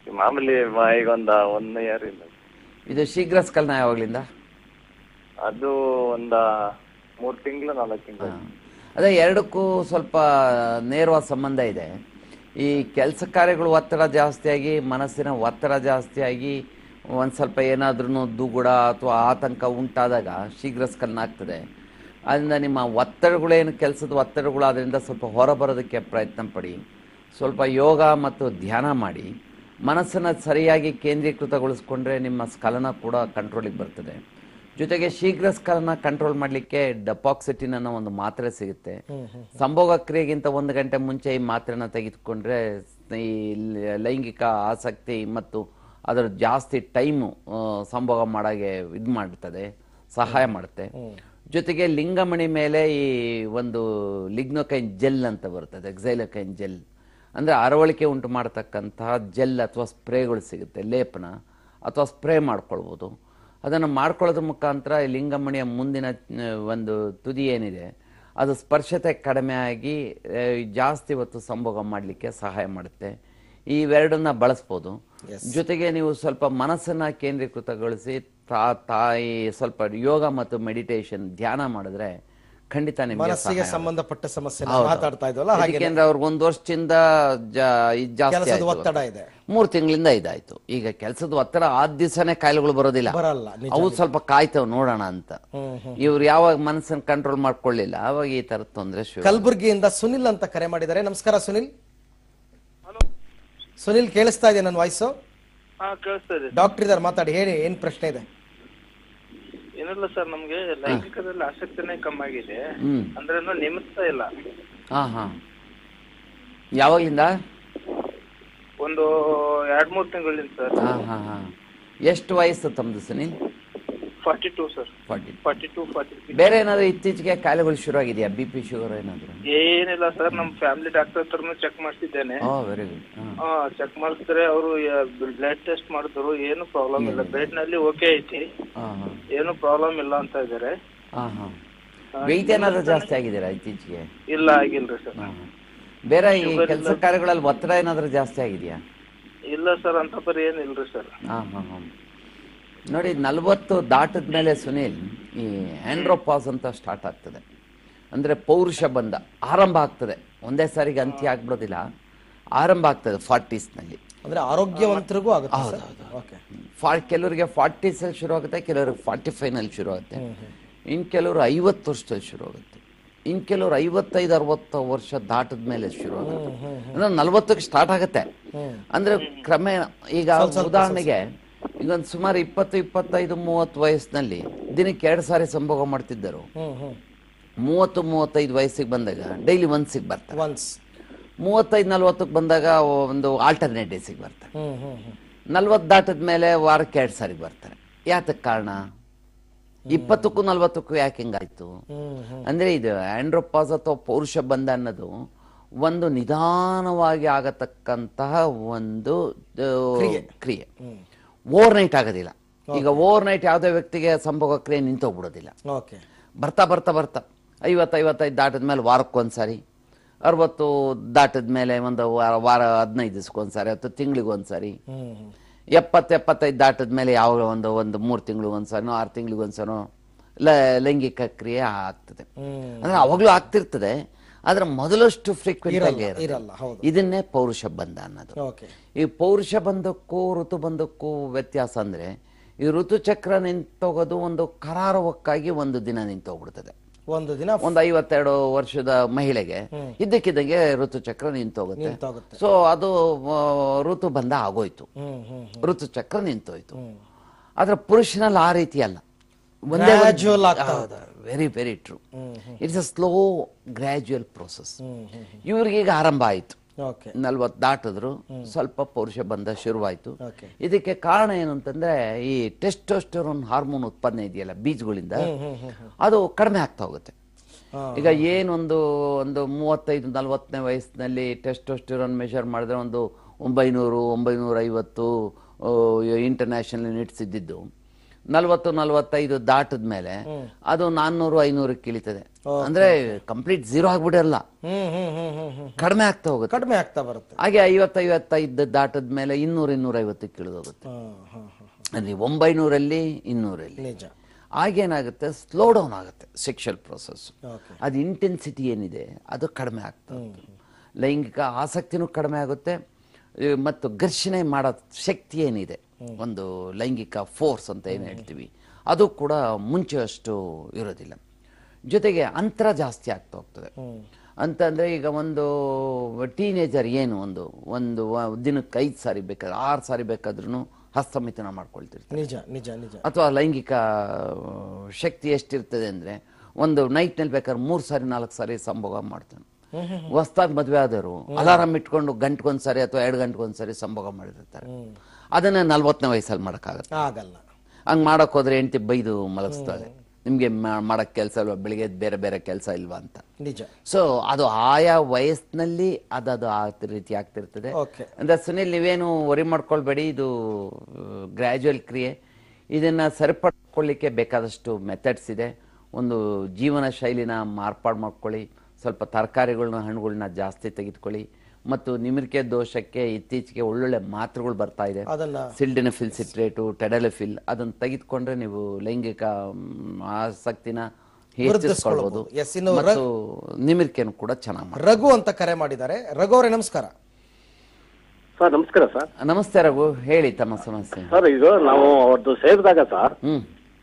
ಮಾಮೂಲಿ ಮ- ಈಗ ಒಂದ ಒನ್ ಇಯರ್ ಇಲ್ಲ ಇದು ಶೀಘ್ರ ಸ್ಖಲನ ಯಾವಾಗ್ಲಿಂದ ಅದು ಒಂದ ಮೂರ್ ತಿಂಗಳು ನಾಲ್ಕು ತಿಂಗಳು ಅದೇ ಎರಡಕ್ಕೂ ಸ್ವಲ್ಪ ನೇರವಾದ ಸಂಬಂಧ ಇದೆ ಈ ಕೆಲಸ ಕಾರ್ಯಗಳು ಒತ್ತಡ ಜಾಸ್ತಿಯಾಗಿ ಮನಸ್ಸಿನ ಒತ್ತಡ ಜಾಸ್ತಿಯಾಗಿ ಒಂದು ಸ್ವಲ್ಪ ಏನಾದ್ರೂ ದುಗುಡ ಅಥವಾ ಆತಂಕ ಉಂಟಾದಾಗ ಶೀಘ್ರ ಸ್ಖಲನ ಆಗ್ತದೆ ಅದರಿಂದ ನಿಮ್ಮ ಒತ್ತಡಗಳೇನು ಕೆಲಸದ ಒತ್ತಡಗಳು ಅದರಿಂದ ಸ್ವಲ್ಪ ಹೊರಬರೋದಕ್ಕೆ ಪ್ರಯತ್ನ ಪಡಿ ಸ್ವಲ್ಪ ಯೋಗ ಮತ್ತು ಧ್ಯಾನ ಮಾಡಿ ಮನಸ್ಸನ್ನು ಸರಿಯಾಗಿ ಕೇಂದ್ರೀಕೃತಗೊಳಿಸ್ಕೊಂಡ್ರೆ ನಿಮ್ಮ ಸ್ಖಲನ ಕೂಡ ಕಂಟ್ರೋಲಿಗೆ ಬರ್ತದೆ ಜೊತೆಗೆ ಶೀಘ್ರ ಸ್ಖಲನ ಕಂಟ್ರೋಲ್ ಮಾಡಲಿಕ್ಕೆ ಡಪಾಕ್ಸಿಟಿನ್ ಅನ್ನೋ ಒಂದು ಮಾತ್ರೆ ಸಿಗುತ್ತೆ ಸಂಭೋಗ ಕ್ರಿಯೆಗಿಂತ ಒಂದು ಗಂಟೆ ಮುಂಚೆ ಈ ಮಾತ್ರೆನ ತೆಗೆದುಕೊಂಡ್ರೆ ಈ ಲ- ಲೈಂಗಿಕ ಆಸಕ್ತಿ ಮತ್ತು ಅದರ ಜಾಸ್ತಿ ಟೈಮು ಸಂಭೋಗ ಮಾಡಾಗೆ ಇದು ಮಾಡ್ತದೆ ಸಹಾಯ ಮಾಡುತ್ತೆ ಜೊತೆಗೆ ಲಿಂಗಮಣಿ ಮೇಲೆ ಈ ಒಂದು ಲಿಗ್ನೋಕೈನ್ ಜೆಲ್ ಅಂತ ಬರ್ತದೆ ಎಕ್ಸೈಲೋಕೈನ್ ಜೆಲ್ ಅಂದರೆ ಅರವಳಿಕೆ ಉಂಟು ಮಾಡತಕ್ಕಂತಹ ಜೆಲ್ ಅಥವಾ ಸ್ಪ್ರೇಗಳು ಸಿಗುತ್ತೆ ಲೇಪನ ಅಥವಾ ಸ್ಪ್ರೇ ಮಾಡ್ಕೊಳ್ಬೋದು ಅದನ್ನು ಮಾಡ್ಕೊಳ್ಳೋದ್ರ ಮುಖಾಂತರ ಈ ಲಿಂಗಮಣಿಯ ಮುಂದಿನ ಆ, ಒಂದು ತುದಿ ಏನಿದೆ ಅದು ಸ್ಪರ್ಶತೆ ಕಡಿಮೆ ಆಗಿ ಆ, ಜಾಸ್ತಿ ಹೊತ್ತು ಸಂಭೋಗ ಮಾಡಲಿಕ್ಕೆ ಸಹಾಯ ಮಾಡುತ್ತೆ ಇವೆರಡನ್ನ ಬಳಸ್ಬೋದು ಜೊತೆಗೆ ನೀವು ಸ್ವಲ್ಪ ಮನಸ್ಸನ್ನ ಕೇಂದ್ರೀಕೃತಗೊಳಿಸಿ ತಾ ತಾಯಿ ಸ್ವಲ್ಪ ಯೋಗ ಮತ್ತು ಮೆಡಿಟೇಷನ್ ಧ್ಯಾನ ಮಾಡಿದ್ರೆ ಖಂಡಿತ ನಿಮಗೆ ಮನಸ್ಸಿಗೆ ಸಂಬಂಧಪಟ್ಟ ಸಮಸ್ಯೆ ಮಾತಾಡ್ತಾ ಇದ್ವಲ್ಲ ಹಾಗೆ ಯಾಕೆಂದ್ರೆ ಅವ್ರಿಗೆ ಒಂದು ವರ್ಷದಿಂದ ಜಾ- ಇದ್ ಜಾಸ್ತಿ ಕೆಲಸದ ಆಯ್ತು. ಒತ್ತಡ ಇದೆ ಮೂರು ತಿಂಗಳಿಂದ ಇದಾಯ್ತು ಈಗ ಕೆಲಸದ ಒತ್ತಡ ಆದ ದಿವಸನೇ ಕಾಯಿಲೆಗಳು ಬರೋದಿಲ್ಲ ಬರಲ್ಲ ನಿಜ ಅವು ಸ್ವಲ್ಪ ಕಾಯ್ತವ್ ನೋಡೋಣ ಅಂತ ಇವ್ರು ಯಾವಾಗ ಮನಸ್ಸನ್ನ ಕಂಟ್ರೋಲ್ ಮಾಡ್ಕೊಳ್ಳಿಲ್ಲ ಅವಾಗ ಈ ತರದ ತೊಂದರೆ ಶುರು ಕಲಬುರ್ಗಿಯಿಂದ ಸುನಿಲ್ ಅಂತ ಕರೆ ಮಾಡಿದ್ದಾರೆ ನಮಸ್ಕಾರ ಸುನಿಲ್ ಸುನಿಲ್ ಕೇಳಿಸ್ತಾ ಇದೆ ನನ್ನ ವಾಯ್ಸು ಹಾ ಕೇಳಿಸ್ತಾ ಇದೆ ಡಾಕ್ಟರ್ ಇದಾರೆ ಮಾತಾಡಿ ಹೇಳಿ ಏನ್ ಪ್ರಶ್ನೆ ಇದೆ ಏನಿಲ್ಲ ಸರ್ ನಮ್ಗೆ ಲೈಂಗಿಕದಲ್ಲಿ ಆಸಕ್ತಿನೇ ಕಮ್ಮಿ ಆಗಿದೆ ಹ್ಮ್ ಅಂದ್ರೆ ಇನ್ನೂ ನಿಮಿಸ್ತಾ ಇಲ್ಲ ಹಾ ಹಾ ಯಾವಾಗ್ಲಿಂದ ಒಂದು ಎರಡ್ ಮೂರ್ ತಿಂಗಳಿಂದ ಸರ್ ಹಾ ಹಾ ಹಾ ಎಷ್ಟು ವಯಸ್ಸು ತಮ್ಮದು Sunil forty two sir forty forty two forty three ಬೇರೆ ಏನಾದ್ರು ಇತ್ತೀಚೆಗೆ ಕಾಯಿಲೆಗಳು ಶುರು ಆಗಿದೆಯಾ ಬಿ ಪಿ ಶುಗರ್ ಏನಾದ್ರು ಏನಿಲ್ಲ ಸರ್ ನಮ್ ಫ್ಯಾಮಿಲಿ ಡಾಕ್ಟರ್ ಹತ್ರನು ಚೆಕ್ ಮಾಡಿಸಿದ್ದೇನೆ ಓ ವೆರಿ ಗುಡ್ ಹಾ ಚೆಕ್ ಮಾಡಿಸಿದ್ರೆ ಅವರು ಬ್ಲಡ್ ಟೆಸ್ಟ್ ಮಾಡಿದ್ರು ಏನು ಪ್ರಾಬ್ಲಮ್ ಇಲ್ಲ ಬ್ಲಡ್ ನಲ್ಲಿ ಓಕೆ ಐತಿ ಹಾ ಹಾ ಏನು ಪ್ರಾಬ್ಲಮ್ ಇಲ್ಲ ಅಂತ ಇದಾರೆ ಹಾ ಹಾ ವೆಯ್ಟ್ ಏನಾದ್ರು ಜಾಸ್ತಿ ಆಗಿದ್ದೀರಾ ಇತ್ತೀಚೆಗೆ ಇಲ್ಲ ಆಗಿಲ್ರಿ ಸರ್ ಹಾ ಹಾ. ಬೇರೆ ಈ ಕೆಲಸ ಕಾರ್ಯಗಳಲ್ಲಿ ಒತ್ತಡ ಏನಾದ್ರು ಜಾಸ್ತಿ ಆಗಿದೆಯಾ ಇಲ್ಲ ಸರ್ ಅಂತ ಪರಿ ಏನಿಲ್ರಿ ಸರ್ ಹಾ ಹಾ ಹಾ ನೋಡಿ ನಲವತ್ತು ದಾಟದ ಮೇಲೆ ಸುನೀಲ್ ಈ ಆಂಡ್ರೋಪಾಸ್ ಅಂತ ಸ್ಟಾರ್ಟ್ ಆಗ್ತದೆ ಅಂದ್ರೆ ಪೌರುಷ ಬಂದ ಆರಂಭ ಆಗ್ತದೆ ಒಂದೇ ಸಾರಿಗೆ ಅಂತ್ಯ ಆಗ್ಬಿಡೋದಿಲ್ಲ ಆರಂಭ ಆಗ್ತದೆ ಫಾರ್ಟೀಸ್ನಲ್ಲಿ ಅಂದ್ರೆ ಆರೋಗ್ಯವಂತರಿಗೂ ಆಗುತ್ತೆ ಸರ್ ಓಕೆ ಫಾ ಕೆಲವರಿಗೆ ಫಾರ್ಟೀಸಲ್ಲಿ ಶುರು ಆಗುತ್ತೆ ಕೆಲವರಿಗೆ ಫಾರ್ಟಿ ಫೈವ್ನಲ್ಲಿ ಶುರು ಆಗುತ್ತೆ ಇನ್ನು ಕೆಲವರು ಐವತ್ತು ವರ್ಷದಲ್ಲಿ ಶುರು ಆಗುತ್ತೆ ಇನ್ನು ಕೆಲವರು ಐವತ್ತೈದು ಅರವತ್ತು ವರ್ಷ ದಾಟದ ಮೇಲೆ ಶುರು ಆಗುತ್ತೆ ಅಂದ್ರೆ ನಲ್ವತ್ತಕ್ಕೆ ಸ್ಟಾರ್ಟ್ ಆಗುತ್ತೆ ಅಂದ್ರೆ ಕ್ರಮೇಣ ಈಗ ಉದಾಹರಣೆಗೆ ಈಗ ಒಂದು ಸುಮಾರು ಇಪ್ಪತ್ತು ಇಪ್ಪತ್ತೈದು ಮೂವತ್ತು ವಯಸ್ಸಿನಲ್ಲಿ ದಿನಕ್ಕೆ ಎರಡು ಸಾರಿ ಸಂಭೋಗ ಮಾಡ್ತಿದ್ದರು ಹ್ಮ್ ಹ್ಮ್ ಮೂವತ್ತು ಮೂವತ್ತೈದು ವಯಸ್ಸಿಗೆ ಬಂದಾಗ ಡೈಲಿ ಒನ್ಸಿಗೆ ಬರ್ತಾರೆ ಒನ್ಸ್ ಮೂವತ್ತೈದು ನಲ್ವತ್ತಕ್ಕೆ ಬಂದಾಗ ಒಂದು ಆಲ್ಟರ್ನೇಟ್ ಡೇಸಿಗೆ ಬರ್ತಾರೆ ಹ್ಮ್ ಹ್ಮ್ ಹ್ಮ್ ನಲ್ವತ್ತು ದಾಟದ ಮೇಲೆ ವಾರಕ್ಕೆ ಎರಡು ಸಾರಿ ಬರ್ತಾರೆ ಯಾತಕ್ಕೆ ಕಾರಣ ಇಪ್ಪತ್ತಕ್ಕೂ ನಲ್ವತ್ತಕ್ಕೂ ಯಾಕೆ ಹಿಂಗಾಯ್ತು ಅಂದ್ರೆ ಇದು ಆಂಡ್ರೋಪಾಸ್ ಅಥವಾ ಪೌರುಷ ಬಂಧ ಅನ್ನೋದು ಒಂದು ನಿಧಾನವಾಗಿ ಆಗತಕ್ಕಂತಹ ಒಂದು ಆ, ಕ್ರಿಯೆ ಓವರ್ ನೈಟ್ ಆಗೋದಿಲ್ಲ ಈಗ ಓವರ್ ನೈಟ್ ಯಾವುದೇ ವ್ಯಕ್ತಿಗೆ ಸಂಭೋಗ ಕ್ರಿಯೆ ನಿಂತೋಗ್ಬಿಡೋದಿಲ್ಲ ಓಕೆ ಬರ್ತಾ ಬರ್ತಾ ಬರ್ತಾ ಐವತ್ತು ಐವತ್ತೈದು ದಾಟಿದ ಮೇಲೆ ವಾರಕ್ಕೊಂದ್ಸಾರಿ ಅರವತ್ತು ದಾಟಿದ ಮೇಲೆ ಒಂದು ವಾರ ವಾರ ಹದಿನೈದು ದಿವ್ಸಕ್ಕೊಂದ್ಸಾರಿ ಅಥವಾ ತಿಂಗಳಿಗೆ ಒಂದ್ಸಾರಿ ಹ್ಮ್ ಹ್ಮ್ ಎಪ್ಪತ್ತು ಎಪ್ಪತ್ತೈದು ದಾಟಿದ ಮೇಲೆ ಯಾವ ಒಂದು ಒಂದು ಮೂರು ತಿಂಗಳಿಗೆ ಒಂದ್ಸರಿನೋ ಆರು ತಿಂಗಳಿಗೆ ಒಂದ್ಸರಿನೋ ಲ ಲೈಂಗಿಕ ಕ್ರಿಯೆ ಆಗ್ತದೆ ಹ್ಮ್ ಅಂದ್ರೆ ಅವಾಗಲೂ ಆಗ್ತಿರ್ತದೆ ಆದ್ರೆ ಮೊದಲಷ್ಟು ಫ್ರೀಕ್ವೆಂಟ್ ಆಗಿ ಇರಲ್ಲ, ಇರಲ್ಲ, ಹೌದು. ಇದನ್ನೇ ಪೌರುಷ ಬಂಧ ಅನ್ನೋದು ಓಕೆ ಈ ಪೌರುಷ ಬಂಧಕ್ಕೂ ಋತು ಬಂಧಕ್ಕೂ ವ್ಯತ್ಯಾಸ ಅಂದ್ರೆ ಈ ಋತುಚಕ್ರ ನಿಂತೋಗೋದು ಒಂದು ಕರಾರವಕ್ಕಾಗಿ ಒಂದು ದಿನ ನಿಂತೋಗ್ಬಿಡ್ತದೆ ಒಂದು ದಿನ ಒಂದು ಐವತ್ತೆರಡು ವರ್ಷದ ಮಹಿಳೆಗೆ ಇದ್ದಕ್ಕಿದ್ದಂಗೆ ಋತುಚಕ್ರ ನಿಂತೋಗುತ್ತೆ ನಿಂತೋಗುತ್ತೆ. ಸೊ ಅದು ಆ, ಋತು ಬಂಧ ಆಗೋಯ್ತು ಹ್ಮ್ ಹ್ಮ್ ಋತುಚಕ್ರ ನಿಂತೋಯ್ತು ಆದ್ರೆ ಪುರುಷನಲ್ಲಿ ಆ ರೀತಿ ಅಲ್ಲ ಒಂದೇ Gradual ಆಗ್ತಾ very very true it's a slow gradual process ಇವ್ರಿಗೀಗ ಆರಂಭ ಆಯ್ತು ಓಕೆ ನಲ್ವತ್ತು ದಾಟಿದ್ರು ಸ್ವಲ್ಪ ಪೌರುಷ ಬಂಧ ಶುರುವಾಯ್ತು Okay. ಇದಕ್ಕೆ ಕಾರಣ ಏನು ಅಂತಂದ್ರೆ ಈ ಟೆಸ್ಟೋಸ್ಟೆರೋನ್ ಹಾರ್ಮೋನ್ ಉತ್ಪನ್ನ ಇದೆಯಲ್ಲ ಬೀಜಗಳಿಂದ ಅದು ಕಡಿಮೆ ಆಗ್ತಾ ಹೋಗುತ್ತೆ ಈಗ ಏನೊಂದು ಒಂದು ಮೂವತ್ತೈದು ನಲವತ್ತನೇ ವಯಸ್ಸಿನಲ್ಲಿ ಟೆಸ್ಟೋಸ್ಟೆರೋನ್ ಮೆಷರ್ ಮಾಡಿದ್ರೆ ಒಂದು ಒಂಬೈನೂರು ಒಂಬೈನೂರ ಐವತ್ತು ಇಂಟರ್ನ್ಯಾಷನಲ್ ಯೂನಿಟ್ಸ್ ಇದ್ದಿದ್ದು ನಲವತ್ತು ನಲವತ್ತೈದು ದಾಟದ ಮೇಲೆ ಅದು ನಾನ್ನೂರು ಐನೂರಕ್ಕೆ ಇಳಿತದೆ ಅಂದ್ರೆ ಕಂಪ್ಲೀಟ್ ಝೀರೋ ಆಗ್ಬಿಡಲ್ಲ ಹ್ಮ್ ಹ್ಮ್ ಹ್ಮ್ ಹ್ಮ್ ಹ್ಮ್ ಕಡಿಮೆ ಆಗ್ತಾ ಹೋಗುತ್ತೆ ಕಡಿಮೆ ಆಗ್ತಾ ಬರುತ್ತೆ ಹಾಗೆ ಐವತ್ತೈವತ್ತೈದು ದಾಟದ ಮೇಲೆ ಇನ್ನೂರ ಇನ್ನೂರೈವತ್ತಕ್ಕೆ ಇಳಿದೋಗುತ್ತೆ ಹಾ ಹಾ ಹಾ ಅಲ್ಲಿ ಒಂಬೈನೂರಲ್ಲಿ ಇನ್ನೂರಲ್ಲಿ ನಿಜ ಆಗೇನಾಗುತ್ತೆ ಸ್ಲೋ ಡೌನ್ ಆಗುತ್ತೆ ಸೆಕ್ಷುವಲ್ ಪ್ರೊಸೆಸ್ ಓಕೆ ಅದು ಇಂಟೆನ್ಸಿಟಿ ಏನಿದೆ ಅದು ಕಡಿಮೆ ಆಗ್ತಾ ಹೋಗುತ್ತೆ. ಲೈಂಗಿಕ ಆಸಕ್ತಿನೂ ಕಡಿಮೆ ಆಗುತ್ತೆ ಈ ಮತ್ತು ಘರ್ಷಣೆ ಮಾಡೋ ಶಕ್ತಿ ಏನಿದೆ ಒಂದು ಲೈಂಗಿಕ ಫೋರ್ಸ್ ಅಂತ ಏನು ಹೇಳ್ತೀವಿ ಅದು ಕೂಡ ಮುಂಚೆ ಅಷ್ಟು ಇರೋದಿಲ್ಲ ಜೊತೆಗೆ ಅಂತರ ಜಾಸ್ತಿ ಆಗ್ತಾ ಹೋಗ್ತದೆ ಅಂತಂದ್ರೆ ಈಗ ಒಂದು ಟೀನೇಜರ್ ಏನು ಒಂದು ಒಂದು ವ- ದಿನಕ್ಕೆ ಐದು ಸಾರಿ ಬೇಕಾದ್ರೆ ಆರು ಸಾರಿ ಬೇಕಾದ್ರೂ ಹಸ್ತಮಿಥುನ ಮಾಡ್ಕೊಳ್ತಿರ್ತಾರೆ ನಿಜ ನಿಜ ನಿಜ ಅಥವಾ ಲೈಂಗಿಕ ಆ, ಶಕ್ತಿ ಎಷ್ಟಿರ್ತದೆ ಅಂದ್ರೆ ಒಂದು ನೈಟ್ನಲ್ಲಿ ಬೇಕಾದ್ರೆ ಮೂರು ಸಾರಿ ನಾಲ್ಕು ಸಾರಿ ಸಂಭೋಗ ಮಾಡ್ತಾನೆ ಹೊಸ್ದಾಗಿ ಮದುವೆ ಆದವರು ಅಲಾರಾಮ್ ಇಟ್ಕೊಂಡು ಗಂಟೆಗೊಂದ್ಸರಿ ಅಥವಾ ಎರಡು ಗಂಟೆಗೊಂದ್ಸರಿ ಸಂಭೋಗ ಮಾಡಿರ್ತಾರೆ ಅದನ್ನ ನಲ್ವತ್ತನೇ ವಯಸ್ಸಲ್ಲಿ ಮಾಡೋಕ್ಕಾಗತ್ತೆ ಆಗಲ್ಲ ಹಂಗ್ ಮಾಡಕ್ ಹೋದ್ರೆ ಹೆಂಡತಿ ಬೈದು ಮಲಗಿಸ್ತಾಳೆ ನಿಮ್ಗೆ ಮಾ- ಮಾಡಕ್ ಕೆಲಸ ಇಲ್ವಾ ಬೆಳಿಗ್ಗೆ ಎದ್ದು ಬೇರೆ ಬೇರೆ ಕೆಲಸ ಇಲ್ವಾ ಅಂತ ನಿಜ ಸೊ ಅದು ಆಯಾ ವಯಸ್ಸಿನಲ್ಲಿ ಅದದು ಆ ರೀತಿ ಆಗ್ತಿರ್ತದೆ ಓಕೆ ಅಂದ್ರೆ ಸುನಿಲ್ ನೀವೇನು ವರಿ ಮಾಡ್ಕೊಳ್ಬೇಡಿ ಇದು ಗ್ರ್ಯಾಜುವಲ್ ಕ್ರಿಯೆ ಇದನ್ನ ಸರಿಪಡ್ಕೊಳ್ಳಿಕ್ಕೆ ಬೇಕಾದಷ್ಟು ಮೆಥಡ್ಸ್ ಇದೆ ಒಂದು ಜೀವನ ಶೈಲಿನ ಮಾರ್ಪಾಡು ಮಾಡ್ಕೊಳ್ಳಿ ಸ್ವಲ್ಪ ತರಕಾರಿಗಳನ್ನ ಹಣ್ಣುಗಳನ್ನ ಜಾಸ್ತಿ ತೆಗೆದುಕೊಳ್ಳಿ ಮತ್ತು ನಿಮಿರಿಕೆ ದೋಷಕ್ಕೆ ಇತ್ತೀಚೆಗೆ ಒಳ್ಳೊಳ್ಳೆ ಮಾತ್ರೆಗಳು ಬರ್ತಾ ಇದೆ ಅದನ್ನ ಸಿಲ್ಡಿನಫಿಲ್ ಸಿಟ್ರೇಟು ಟೆಡಲಫಿಲ್ ಅದನ್ನ ತೆಗೆದುಕೊಂಡ್ರೆ ನೀವು ಲೈಂಗಿಕ ಮ್, ಆಸಕ್ತಿನ ಹೆಚ್ಚಿಸ್ಕೊಳ್ಬೋದು Yes, ಇನ್ನು ಮತ್ತು ನಿಮಿರಿಕೆನು ಕೂಡ ಚೆನ್ನಾಗಿ ಮಾಡಿ ರಘು ಅಂತ ಕರೆ ಮಾಡಿದ್ದಾರೆ ರಘು ಅವರೇ ನಮಸ್ಕಾರ ಸರ್ ನಮಸ್ಕಾರ ಸರ್ ನಮಸ್ತೆ ರಘು ಹೇಳಿ ತಮ್ಮ ಸಮಸ್ಯೆ ಸರ್ ಇದು ನಾವು ಅವ್ರದ್ದು ಸೇರಿದಾಗ ಸರ್ ಹ್ಮ್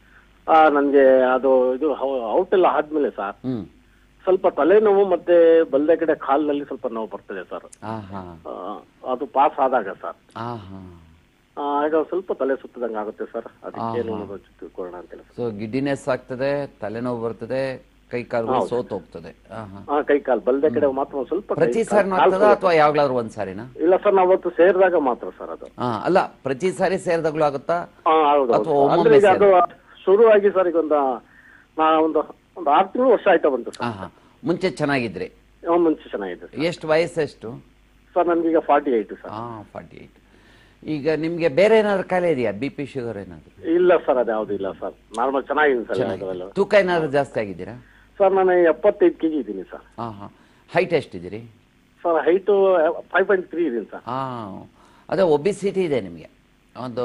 ಆ, ನನ್ಗೆ ಅದು ಇದು ಔಟ್ ಎಲ್ಲ ಆದ್ಮೇಲೆ ಸರ್ ಹ್ಮ್ ಸ್ವಲ್ಪ ತಲೆನೋವು ಮತ್ತೆ ಬಲ್ದೆ ಕಡೆ ಕಾಲಿನಲ್ಲಿ ಸ್ವಲ್ಪ ನೋವು ಬರ್ತದೆ ಸರ್ ಆಹಾ ಆ, ಅದು ಪಾಸ್ ಆದಾಗ ಸರ್ ಆಹಾ ಆ, ಆಗ ಸ್ವಲ್ಪ ತಲೆ ಸುತ್ತದಂಗೆ ಆಗುತ್ತೆ ಸರ್ ಅದಕ್ಕೆ ಏನು ಅನ್ನೋದು ತಿಳ್ಕೊಳ್ಳೋಣ ಅಂತ ಹೇಳಿ ಸೊ ಗಿಡ್ಡಿನೆಸ್ ಆಗ್ತದೆ ತಲೆನೋವು ಬರ್ತದೆ ಕೈ ಕಾಲುಗಳು ಸೋತ್ ಹೋಗ್ತದೆ ಆಹಾ ಹಾ ಕೈ ಕಾಲು ಬಲ್ದೆ ಕಡೆ ಮಾತ್ರ ಒಂದ್ ಸ್ವಲ್ಪ ಕೈ ಪ್ರತಿ ಸಾರಿ ಕಾಲ್ ಆಗ್ತದ ಸೋರುತ್ತೆ. ಅಥವಾ ಯಾವಾಗ್ಲಾದ್ರು ಒಂದ್ ಸಾರಿನಾ ಇಲ್ಲ ಸರ್ ನಾವು ಅವತ್ತು ಸೇರಿದಾಗ ಮಾತ್ರ ಸರ್ ಅದು ಹಾ ಅಲ್ಲ ಪ್ರತಿ ಸಾರಿ ಸೇರಿದಾಗ್ಲೂ ಆಗುತ್ತಾ ಹಾ ಹೌದು ಅಥವಾ ಹೌದು. ಒಮ್ಮೊಮ್ಮೆ ಅಂದ್ರೆ ಈಗ ಅದು ಶುರುವಾಗಿ ಸರ್ ಈಗ ಒಂದು ನಾ ಒಂದು ಒಂದು ಆರು ತಿಂಗಳು ವರ್ಷ ಆಯ್ತಾ ಬಂತು ಸರ್ ಆಹಾ ಮುಂಚೆ ಚೆನ್ನಾಗಿದ್ರಿ ಆ, ಮುಂಚೆ ಚೆನ್ನಾಗಿದೆ ಸರ್ ಎಷ್ಟು ವಯಸ್ಸೆಷ್ಟು ಸರ್ ನನ್ಗೀಗ ಫಾರ್ಟಿ ಏಯ್ಟ್ ಸರ್ ಹಾ ಫಾರ್ಟಿ ಏಯ್ಟ್ ಈಗ ನಿಮ್ಗೆ ಬೇರೆ ಏನಾದ್ರು ಕಾಯಿಲೆ ಇದೆಯಾ ಬಿ ಪಿ ಶುಗರ್ ಏನಾದ್ರು ಇಲ್ಲ ಸರ್ ಅದು ಯಾವ್ದು ಇಲ್ಲ ಸರ್ ನಾರ್ಮಲ್ ಚೆನ್ನಾಗಿದೆ ಸರ್ ಅದರಲ್ಲ ತೂಕ ಏನಾದ್ರು ಜಾಸ್ತಿ ಆಗಿದ್ದೀರಾ ಸರ್ ನಾನು ಎಪ್ಪತ್ತೈದು ಕೆಜಿ ಇದ್ದೀನಿ ಸರ್ ಹಾ ಹಾ ಹೈಟ್ ಎಷ್ಟಿದ್ದೀರಿ sir height five point three ಇದೀನಿ ಸರ್ ಹಾ ಅದೇ ಒಬಿಸಿಟಿ ಇದೆ ನಿಮಗೆ ಒಂದು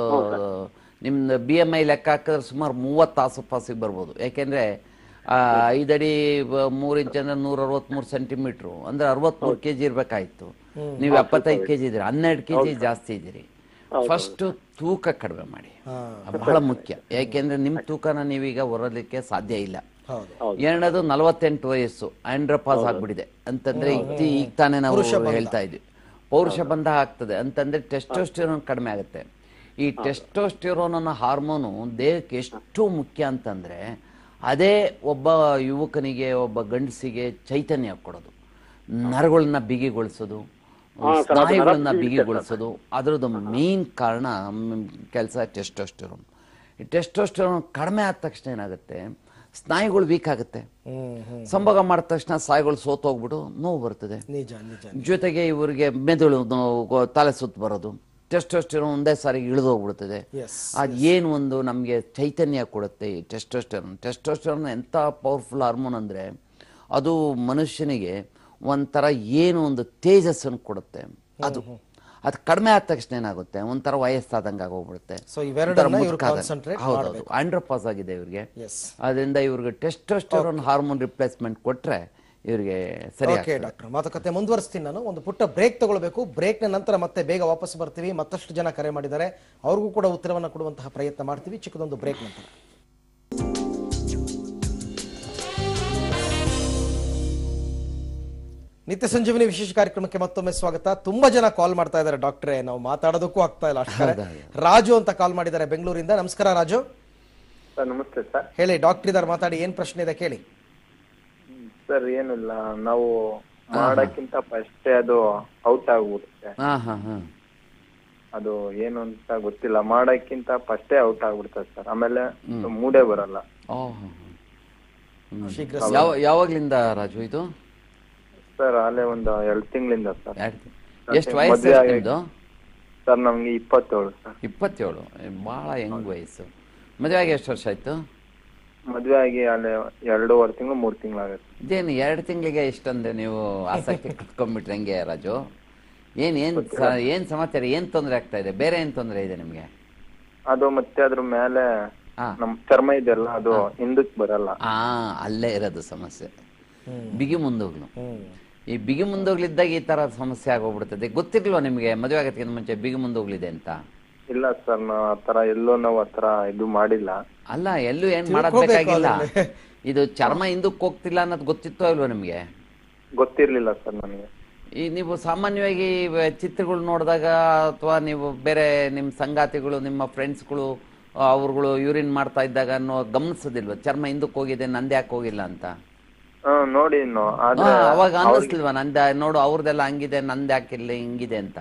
ನಿಮ್ದು ಬಿ ಎಮ್ ಐ ಲೆಕ್ಕ ಹಾಕಿದ್ರೆ ಸುಮಾರು ಮೂವತ್ತು ಆಸುಪಾಸಿಗೆ ಬರ್ಬೋದು ಯಾಕೆಂದ್ರೆ ಆ, ಐದಡಿ ಬ- ಮೂರು ಇಂಚ್ ಅಂದ್ರೆ ನೂರ ಅರವತ್ಮೂರು ಸೆಂಟಿಮೀಟ್ರು ಅಂದ್ರೆ ಅರವತ್ಮೂರು ಕೆ ಜಿ ಇರ್ಬೇಕಾಯ್ತು ನೀವು ಎಪ್ಪತ್ತೈದು ಕೆ ಜಿ ಇದ್ದೀರಿ ಹನ್ನೆರಡು ಕೆ ಜಿ ಜಾಸ್ತಿ ಇದ್ದೀರಿ ಫಸ್ಟ್ ತೂಕ ಕಡಿಮೆ ಮಾಡಿ ಅದು ಬಹಳ ಮುಖ್ಯ ಯಾಕೆಂದ್ರೆ ನಿಮ್ಮ ತೂಕನ ನೀವೀಗ ಹೊರಲಿಕ್ಕೆ ಸಾಧ್ಯ ಇಲ್ಲ ಹೌದು ಎರಡನೇದು ನಲವತ್ತೆಂಟು ವಯಸ್ಸು ಆಂಡ್ರಪಾಸ್ ಆಗ್ಬಿಟ್ಟಿದೆ ಅಂತಂದ್ರೆ ಈಗ ಈಗ ತಾನೇ ನಾವು ಹೇಳ್ತಾ ಇದ್ವಿ ಪೌರುಷ ಬಂಧ ಆಗ್ತದೆ ಅಂತಂದ್ರೆ ಟೆಸ್ಟೋಸ್ಟಿರೋನ್ ಕಡಿಮೆ ಆಗುತ್ತೆ ಈ ಟೆಸ್ಟೋಸ್ಟಿರೋನ್ ಅನ್ನೋ ಹಾರ್ಮೋನು ದೇಹಕ್ಕೆ ಎಷ್ಟು ಮುಖ್ಯ ಅಂತಂದ್ರೆ ಅದೇ ಒಬ್ಬ ಯುವಕನಿಗೆ ಒಬ್ಬ ಗಂಡಸಿಗೆ ಚೈತನ್ಯ ಕೊಡೋದು ನರಗಳನ್ನ ಬಿಗಿಗೊಳಿಸೋದು ಸ್ನಾಯುಗಳನ್ನ ಬಿಗಿಗೊಳಿಸೋದು ಅದರದ್ದು ಮೇನ್ ಕಾರಣ ಕೆಲಸ ಟೆಸ್ಟೋಸ್ಟಿರೋನ್ ಈ ಟೆಸ್ಟೋಸ್ಟಿರೋನ್ ಕಡಿಮೆ ಆದ ತಕ್ಷಣ ಏನಾಗುತ್ತೆ ಸ್ನಾಯುಗಳು ವೀಕ್ ಆಗುತ್ತೆ ಹ್ಮ್ ಹ್ಮ್ ಸಂಭೋಗ ಮಾಡಿದ ತಕ್ಷಣ ಸ್ನಾಯುಗಳು ಸೋತೋಗ್ಬಿಟ್ಟು ನೋವು ಬರ್ತದೆ ನಿಜ ನಿಜ ಜೊತೆಗೆ ಇವರಿಗೆ ಮೆದುಳು ನೋವು, ಗೊ- ತಲೆ ಸುತ್ತ ಬರೋದು ಟೆಸ್ಟೋಸ್ಟಿರೋನ್ ಒಂದೇ ಸಾರಿ ಇಳಿದೋಗ್ಬಿಡ್ತದೆ ಎಸ್ ಅದು ಏನು ಒಂದು ನಮಗೆ ಚೈತನ್ಯ ಕೊಡುತ್ತೆ ಈ ಟೆಸ್ಟೋಸ್ಟೆರೋನ್ ಟೆಸ್ಟೋಸ್ಟೆರೋನ್ ಎಂಥ ಪವರ್ಫುಲ್ ಹಾರ್ಮೋನ್ ಅಂದರೆ ಅದು ಮನುಷ್ಯನಿಗೆ ಒಂಥರ ಏನು ಒಂದು ತೇಜಸ್ಸನ್ನು ಕೊಡುತ್ತೆ ಅದು ಅದು ಕಡಿಮೆ ಆದ ತಕ್ಷಣ ಏನಾಗುತ್ತೆ ಒಂಥರ ವಯಸ್ಸಾದಂಗೆ ಆಗೋಗ್ಬಿಡುತ್ತೆ ಸೊ ಇವೆರಡನ್ನ ಒಂಥರ ಇವ್ರು ಮುದುಕಾದಂಗೆ. ಕಾನ್ಸಂಟ್ರೇಟ್ ಹೌದೌದು ಆಂಡ್ರೋಪಾಸ್ ಆಗಿದೆ ಇವ್ರಿಗೆ ಎಸ್ ಅದರಿಂದ ಇವ್ರಿಗೆ ಟೆಸ್ಟೋಸ್ಟೆರೋನ್ ಹಾರ್ಮೋನ್ ರಿಪ್ಲೇಸ್ಮೆಂಟ್ ಕೊಟ್ರೆ ಇವ್ರಿಗೆ ಸರಿ ಓಕೆ ಡಾಕ್ಟರ್ ಮಾತುಕತೆ ಮುಂದುವರಿಸ್ತೀನಿ ನಾನು ಒಂದು ಪುಟ್ಟ ಬ್ರೇಕ್ ತಗೊಳ್ಬೇಕು ಬ್ರೇಕ್ನ ನಂತರ ಮತ್ತೆ ಬೇಗ ವಾಪಸ್ ಬರ್ತೀವಿ ಮತ್ತಷ್ಟು ಜನ ಕರೆ ಮಾಡಿದ್ದಾರೆ ಅವ್ರಿಗೂ ಕೂಡ ಉತ್ತರವನ್ನು ಕೊಡುವಂತಹ ಪ್ರಯತ್ನ ಮಾಡ್ತೀವಿ ಚಿಕ್ಕದೊಂದು ಬ್ರೇಕ್ ನಂತರ ನಿತ್ಯ ಸಂಜೀವಿನಿ ವಿಶೇಷ ಕಾರ್ಯಕ್ರಮಕ್ಕೆ ಮತ್ತೊಮ್ಮೆ ಸ್ವಾಗತ ತುಂಬಾ ಜನ ಕಾಲ್ ಮಾಡ್ತಾ ಇದ್ದಾರೆ ಡಾಕ್ಟ್ರೆ ನಾವು ಮಾತಾಡೋದಕ್ಕೂ ಆಗ್ತಾ ಇಲ್ಲ ಅಷ್ಟೇ ರಾಜು ಅಂತ ಕಾಲ್ ಮಾಡಿದ್ದಾರೆ ಬೆಂಗಳೂರಿಂದ ನಮಸ್ಕಾರ ರಾಜು ಸರ್ ನಮಸ್ತೆ ಸರ್ ಹೇಳಿ ಡಾಕ್ಟರ್ ಇದಾರೆ ಮಾತಾಡಿ ಏನ್ ಪ್ರಶ್ನೆ ಇದೆ ಕೇಳಿ ಸರ್ ಏನಿಲ್ಲ ನಾವು ಮಾಡಕ್ಕಿಂತ ಫಸ್ಟೇ ಅದು ಔಟ್ ಆಗ್ಬಿಡುತ್ತೆ ಹಾ ಹಾ ಹಾ ಅದು ಏನು ಅಂತ ಗೊತ್ತಿಲ್ಲ ಮಾಡಕ್ಕಿಂತ ಫಸ್ಟೇ ಔಟ್ ಆಗ್ಬಿಡ್ತದೆ ಸರ್ ಆಮೇಲೆ ಮೂಡೇ ಬರಲ್ಲ ಓ ಹಾ, ಹಾ. ಶೀಘ್ರ ಯಾವ ಯಾವಾಗ್ಲಿಂದ ರಾಜು ಇದು ಸರ್ ಅಲ್ಲೇ ಒಂದು ಎರಡು ತಿಂಗಳಿಂದ ಸರ್ ಎರಡು ಎಷ್ಟು ವಯಸ್ಸು ಮದ್ವೆ ಎಷ್ಟು ಆಗಿ- ನಿಮ್ದು ಸರ್ ನಮ್ಗೆ ಇಪ್ಪತ್ತೇಳು ಸರ್ ಇಪ್ಪತ್ತೇಳು ಏ, ಬಹಳ ಯಂಗ್ ವಯಸ್ಸು ಮದುವೆ ಆಗಿ ಎಷ್ಟು ವರ್ಷ ಆಯ್ತು ಮದ್ವೆ ಆಗಿ ಅಲ್ಲಿ ಎರಡೂವರೆ ತಿಂಗಳು ಮೂರ್ ತಿಂಗಳಾಗತ್ತೆ ಇದೇನು ಎರಡು ತಿಂಗಳಿಗೆ ಇಷ್ಟೊಂದು ನೀವು ಆಸಕ್ತಿ ಕಟ್ಕೊಂಡ್ಬಿಟ್ರೆ ಹೆಂಗೆ ರಾಜು ಏನ್ ಏನ್ ಸ- ಏನ್ ಸಮಾಚಾರ ಏನ್ ತೊಂದರೆ ಆಗ್ತಾ ಇದೆ ಬೇರೆ ಏನ್ ತೊಂದರೆ ಇದೆ ನಿಮ್ಗೆ ಅದು ಮತ್ತೆ ಅದ್ರ ಮೇಲೆ ಹಾ. ನಮ್ ಚರ್ಮ ಇದೆಯಲ್ಲ ಅದು ಹಿಂದಕ್ ಬರಲ್ಲ ಆ ಅಲ್ಲೇ ಇರೋದು ಸಮಸ್ಯೆ ಬಿಗಿ ಮುಂದೋಗ್ಲು ಹ್ಮ್ ಈ ಬಿಗಿ ಮುಂದೋಗ್ಲಿದ್ದಾಗ ಈ ತರ ಸಮಸ್ಯೆ ಆಗೋಗ್ಬಿಡ್ತದೆ ಗೊತ್ತಿರ್ಲಿಲ್ವಾ ನಿಮ್ಗೆ ಮದುವೆ ಆಗತ್ತಿಗೆ ಮುಂಚೆ ಬಿಗಿ ಮುಂದೋಗ್ಲಿದೆ ಅಂತ ಇಲ್ಲ ಸರ್ ನಾವ್ ಆತರ ಎಲ್ಲೂ ನಾವು ಆತರ ಇದು ಮಾಡಿಲ್ಲ ಅಲ್ಲ ಎಲ್ಲೂ ಏನ್ ತಿಳ್ಕೊಬೇಕು ಮಾಡೋದ್ ಬೇಕಾಗಿಲ್ಲ ಅದನ್ನೇ. ಇದು ಚರ್ಮ ಹಿಂದಕ್ಕೆ ಹೋಗ್ತಿಲ್ಲ ಅನ್ನೋದು ಗೊತ್ತಿತ್ತೋ ಇಲ್ವೋ ನಿಮ್ಗೆ ಗೊತ್ತಿರ್ಲಿಲ್ಲ ಸರ್ ನನಗೆ ಈ ನೀವು ಸಾಮಾನ್ಯವಾಗಿ ವ- ಚಿತ್ರಗಳು ನೋಡಿದಾಗ ಅಥವಾ ನೀವು ಬೇರೆ ನಿಮ್ಮ ಸಂಗಾತಿಗಳು ನಿಮ್ಮ ಫ್ರೆಂಡ್ಸ್ಗಳು ಅವ್ರುಗಳು ಯೂರಿನ್ ಮಾಡ್ತಾ ಇದ್ದಾಗ ಅನ್ನೋ ಗಮನಿಸೋದಿಲ್ವ ಚರ್ಮ ಹಿಂದಕ್ಕೆ ಹೋಗಿದೆ ನಂದು ಯಾಕೆ ಹೋಗಿಲ್ಲ ಅಂತ ಹಾ ನೋಡಿ ಇನ್ನು ಆದ್ರೆ ಹಾ, ಅವಾಗ ಅವ್ರಿಗೆ ಅನ್ನಿಸ್ಲಿಲ್ವಾ ನಂದ ನೋಡು ಅವ್ರದೆಲ್ಲ ಹಂಗಿದೆ ನಂದು ಯಾಕಿಲ್ಲ ಹಿಂಗಿದೆ ಅಂತ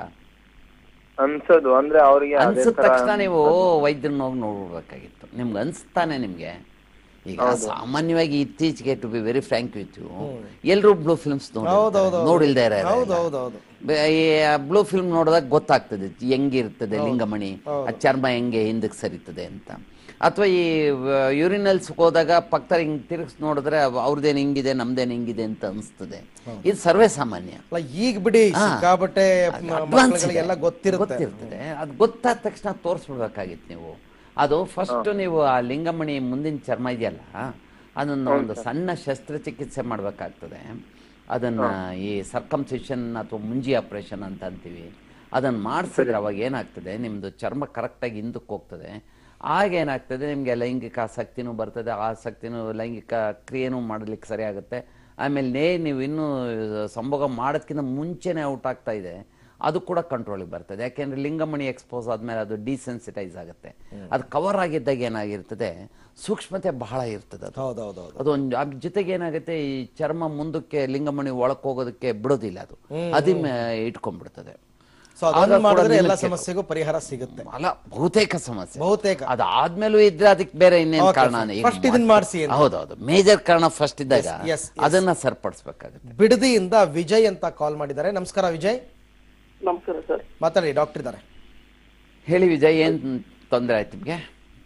ಅನ್ಸೋದು ಅಂದ್ರೆ ಅವ್ರಿಗೆ ಅದೇ ಅನ್ಸಿದ ತರ ತಕ್ಷಣ ನೀವು ವೈದ್ಯರನ್ನ ಹೋಗಿ ನೋಡ್ಬೇಕಾಗಿತ್ತು ನಿಮ್ಗೆ ಅನ್ಸ್ತಾನೆ ನಿಮ್ಗೆ ಈಗ ಸಾಮಾನ್ಯವಾಗಿ ಇತ್ತೀಚೆಗೆ to be very frank with you ಎಲ್ಲರೂ ಬ್ಲೂ ಫಿಲ್ಮ್ಸ್ ಹೌದೌದು ನೋಡಿಲ್ದೇ ಹೌದು ಹೌದು ಹೌದು ಬ್ಲೂ ಫಿಲ್ಮ್ ನೋಡಿದಾಗ ಗೊತ್ತಾಗ್ತದೆ ಹೆಂಗಿರ್ತದೆ ಲಿಂಗಮಣಿ ಆ ಚರ್ಮ ಹೆಂಗೆ ಹಿಂದಕ್ಕೆ ಸರಿತದೆ ಅಂತ ಅಥವಾ ಈ ಯೂರಿನಲ್ಸ್ ಹೋದಾಗ ಪಕ್ಕದ ಹಿಂಗ್ ತಿರುಗಿಸ್ ನೋಡಿದ್ರೆ ಅವ್- ಅವ್ರದ್ದೇನ್ ಹಿಂಗಿದೆ ನಮ್ದೇನ್ ಹಿಂಗಿದೆ ಅಂತ ಅನಿಸ್ತದೆ ಇದು ಸರ್ವೇ ಸಾಮಾನ್ಯ ಅಲ್ಲ ಈಗ ಬಿಡಿ ಸಿಕ್ಕಾಪಟ್ಟೆ ಅದು ಮ- advance ಮಕ್ಕಳುಗಳಿಗೆಲ್ಲ ಇದೆ. ಗೊತ್ತಿರುತ್ತೆ ಗೊತ್ತಿರ್ತದೆ ಅದು ಗೊತ್ತಾದ ತಕ್ಷಣ ತೋರಿಸ್ಬಿಡ್ಬೇಕಾಗಿತ್ತು ನೀವು ಅದು ಫಸ್ಟ್ ನೀವು ಆ ಲಿಂಗಮಣಿ ಮುಂದಿನ ಚರ್ಮ ಇದೆಯಲ್ಲ ಅದನ್ನ ಒಂದು ಸಣ್ಣ ಶಸ್ತ್ರಚಿಕಿತ್ಸೆ ಮಾಡಬೇಕಾಗ್ತದೆ ಅದನ್ನ ಈ ಸರ್ಕಮ್ಸಿಷನ್ ಅಥವಾ ಮುಂಜಿ ಆಪರೇಷನ್ ಅಂತ ಅಂತೀವಿ ಅದನ್ನ ಮಾಡಿಸಿದ್ರೆ ಅವಾಗ ಏನಾಗ್ತದೆ ನಿಮ್ದು ಚರ್ಮ ಕರೆಕ್ಟಾಗಿ ಹಿಂದಕ್ಕೆ ಹೋಗ್ತದೆ ಆಗ ಏನಾಗ್ತದೆ ನಿಮಗೆ ಲೈಂಗಿಕ ಆಸಕ್ತಿನೂ ಬರ್ತದೆ ಆಸಕ್ತಿನೂ ಲೈಂಗಿಕ ಕ್ರಿಯೆನೂ ಮಾಡಲಿಕ್ಕೆ ಸರಿ ಆಗುತ್ತೆ ಆಮೇಲೆ ನೇ ನೀವು ಇನ್ನೂ ಸಂಭೋಗ ಮಾಡೋದಕ್ಕಿಂತ ಮುಂಚೆನೇ ಔಟ್ ಆಗ್ತಾ ಇದೆ ಅದು ಕೂಡ ಕಂಟ್ರೋಲಿಗೆ ಬರ್ತದೆ ಯಾಕೆಂದ್ರೆ ಲಿಂಗಮಣಿ ಎಕ್ಸ್ಪೋಸ್ ಆದ್ಮೇಲೆ ಅದು ಡಿಸೆನ್ಸಿಟೈಸ್ ಆಗುತ್ತೆ ಅದು ಕವರ್ ಆಗಿದ್ದಾಗ ಏನಾಗಿರ್ತದೆ ಸೂಕ್ಷ್ಮತೆ ಬಹಳ ಇರ್ತದೆ ಅದು ಹೌದೌದು ಹೌದು ಅದೊಂದು ಅದ್ರ ಜೊತೆಗೆ ಏನಾಗುತ್ತೆ ಈ ಚರ್ಮ ಮುಂದಕ್ಕೆ ಲಿಂಗಮಣಿ ಒಳಕ್ ಹೋಗೋದಕ್ಕೆ ಬಿಡೋದಿಲ್ಲ ಅದು ಅದಿಮ್ಮೆ ಇಟ್ಕೊಂಡ್ಬಿಡ್ತದೆ ಸೊ ಅದನ್ನ ಆಗ ಕೂಡ ಮಾಡಿದ್ರೆ ಎಲ್ಲ ನಿಲ್ಲಕ್ಕೆ ಸಮಸ್ಯೆಗೂ ಪರಿಹಾರ ಸಿಗುತ್ತೆ ಅಲ್ಲ ಬಹುತೇಕ ಸಮಸ್ಯೆ ಬಹುತೇಕ ಅದಾದ್ಮೇಲೂ ಇದ್ರೆ ಅದಕ್ಕೆ ಬೇರೆ ಇನ್ನೇನು Okay, ಕಾರಣ sir. First ಇದನ್ನ ಮಾಡ್ಸಿ ಅಂತ. ಹೌದೌದು ಮೇಜರ್ ಕಾರಣ ಫಸ್ಟ್ ಇದ್ದಾಗ Yes, yes, yes. ಅದನ್ನ ಸರಿಪಡಿಸ್ಬೇಕಾಗುತ್ತೆ ಬಿಡದಿಯಿಂದ ವಿಜಯ್ ಅಂತ ಕಾಲ್ ಮಾಡಿದ್ದಾರೆ ನಮಸ್ಕಾರ ವಿಜಯ್ ನಮಸ್ಕಾರ ಸರ್ ಮಾತಾಡಿ ಡಾಕ್ಟರ್ ಇದ್ದಾರೆ ಹೇಳಿ ವಿಜಯ್ ಏನ್ ತೊಂದರೆ ಆಯ್ತು ನಿಮ್ಗೆ